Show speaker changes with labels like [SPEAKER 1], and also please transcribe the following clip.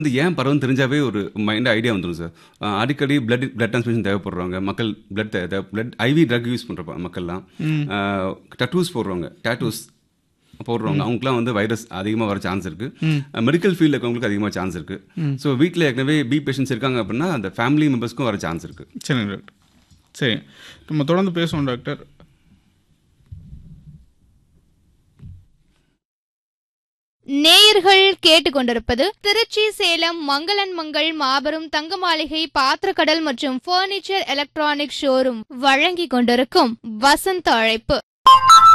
[SPEAKER 1] வந்து ஏன் பரவும் தெரிஞ்சாவே ஒரு மைண்ட் ஐடியா வந்துடும் சார் அஹ் அடிக்கடி பிளட் பிளட் டிரான்ஸ்மிஷன் தேவைப்படுறவங்க மக்கள் blood blood IV drug use பண்ணுற மக்கள்லாம் டட்டூஸ் போடுறவங்க டேட்டூஸ் போடுறவங்க அவங்களுக்குலாம் வந்து வைரஸ் அதிகமாக வர சான்ஸ் இருக்கு மெடிக்கல் ஃபீல்டில் இருக்கவங்களுக்கு அதிகமாக சான்ஸ் இருக்கு ஸோ வீட்டில் ஏற்கனவே பி பேஷண்ட்ஸ் இருக்காங்க அப்படின்னா அந்த ஃபேமிலி மெம்பர்ஸ்க்கும் வர சான்ஸ் இருக்கு
[SPEAKER 2] சரிங்க டாக்டர் சரி நம்ம தொடர்ந்து பேசுவோம் டாக்டர்
[SPEAKER 3] நேயர்கள் கேட்டுக்கொண்டிருப்பது திருச்சி சேலம் மங்களன் மங்கள் மாபெரும் தங்க மாளிகை பாத்திரக்கடல் மற்றும் பர்னிச்சர் எலக்ட்ரானிக் ஷோரூம் வழங்கிக் கொண்டிருக்கும் வசந்த அழைப்பு